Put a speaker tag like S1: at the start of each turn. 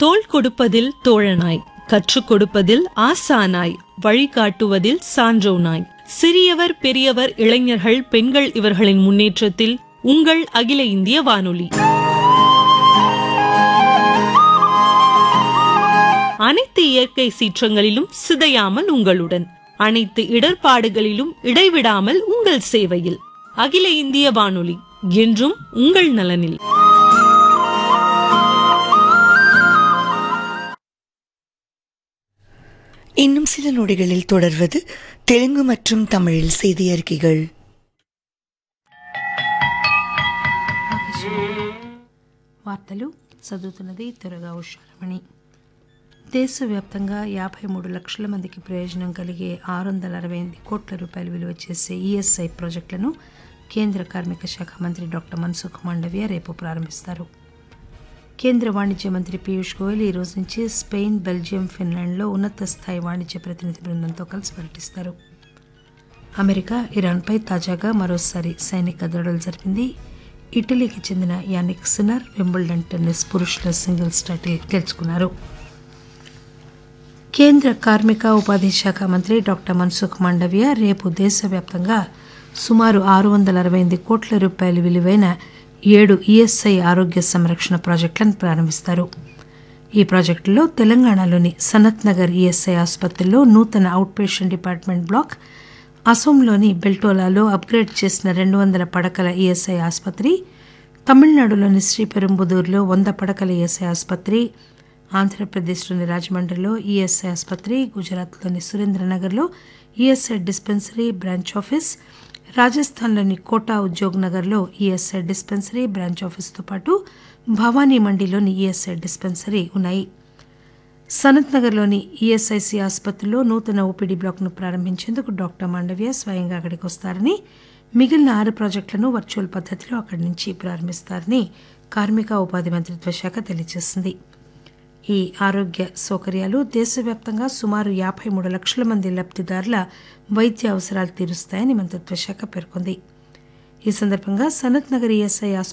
S1: தோள் கொடுப்பதில் தோழனாய் கற்றுக் கொடுப்பதில் ஆசானாய் வழிகாட்டுவதில் சான்றோனாய் சிறியவர் பெரியவர் இளைஞர்கள் பெண்கள் இவர்களின் முன்னேற்றத்தில் உங்கள் அகில இந்திய வானொலி அனைத்து இயற்கை சீற்றங்களிலும் சிதையாமல் உங்களுடன் அனைத்து இடர்பாடுகளிலும் இடைவிடாமல் உங்கள் சேவையில் அகில இந்திய வானொலி என்றும் உங்கள் நலனில்
S2: இன்னும் சில நொடிகளில் தொடர்வது தெலுங்கு மற்றும் தமிழில் செய்தி அறிக்கைகள்
S3: వార్తలు చదువుతున్నది త్వరగా ఉషారమణి దేశవ్యాప్తంగా యాభై మూడు లక్షల మందికి ప్రయోజనం కలిగే ఆరు వందల అరవై ఎనిమిది కోట్ల రూపాయలు విలువ చేసే ఈఎస్ఐ ప్రాజెక్టులను కేంద్ర కార్మిక శాఖ మంత్రి డాక్టర్ మన్సుఖ్ మాండవ్య రేపు ప్రారంభిస్తారు కేంద్ర వాణిజ్య మంత్రి పీయూష్ గోయల్ ఈ రోజు నుంచి స్పెయిన్ బెల్జియం ఫిన్లాండ్లో ఉన్నత స్థాయి వాణిజ్య ప్రతినిధి బృందంతో కలిసి పర్యటిస్తారు అమెరికా ఇరాన్పై తాజాగా మరోసారి సైనిక దాడులు జరిపింది ఇటలీకి చెందిన యానిక్ సినర్ వింబుల్డన్ టెన్నిస్ పురుషుల సింగిల్స్ టైటిల్ గెలుచుకున్నారు కేంద్ర కార్మిక ఉపాధి శాఖ మంత్రి డాక్టర్ మన్సుఖ్ మాండవ్య రేపు దేశవ్యాప్తంగా సుమారు ఆరు వందల అరవై ఎనిమిది కోట్ల రూపాయల విలువైన ఏడు ఈఎస్ఐ ఆరోగ్య సంరక్షణ ప్రాజెక్టులను ప్రారంభిస్తారు ఈ ప్రాజెక్టులో తెలంగాణలోని సనత్ నగర్ ఈఎస్ఐ ఆసుపత్రిలో నూతన అవుట్ పేషెంట్ డిపార్ట్మెంట్ బ్లాక్ అసోంలోని బెల్టోలాలో అప్గ్రేడ్ చేసిన రెండు వందల పడకల ఈఎస్ఐ ఆసుపత్రి తమిళనాడులోని శ్రీపెరుంబుదూరులో వంద పడకల ఈఎస్ఐ ఆసుపత్రి ఆంధ్రప్రదేశ్లోని రాజమండ్రిలో ఈఎస్ఐ ఆసుపత్రి గుజరాత్లోని సురేంద్రనగర్లో ఈఎస్ఐ డిస్పెన్సరీ బ్రాంచ్ ఆఫీస్ రాజస్థాన్లోని కోటా ఉద్యోగ్ నగర్లో ఈఎస్ఐ డిస్పెన్సరీ బ్రాంచ్ ఆఫీస్తో పాటు భవానీ మండిలోని ఈఎస్ఐ డిస్పెన్సరీ ఉన్నాయి సనత్ నగర్లోని ఈఎస్ఐసి ఆసుపత్రిలో నూతన ఓపీడీ బ్లాక్ను ప్రారంభించేందుకు డాక్టర్ మాండవ్య స్వయంగా అక్కడికి వస్తారని మిగిలిన ఆరు ప్రాజెక్టులను వర్చువల్ పద్ధతిలో అక్కడి నుంచి ప్రారంభిస్తారని కార్మిక ఉపాధి మంత్రిత్వ శాఖ తెలియజేసింది ఈ ఆరోగ్య సౌకర్యాలు దేశవ్యాప్తంగా సుమారు యాభై మూడు లక్షల మంది లబ్ధిదారుల వైద్య అవసరాలు తీరుస్తాయని మంత్రిత్వ శాఖ పేర్కొంది ఈ సందర్భంగా సనత్ నగర్ ఈఎస్ఐ ఆసుపత్రి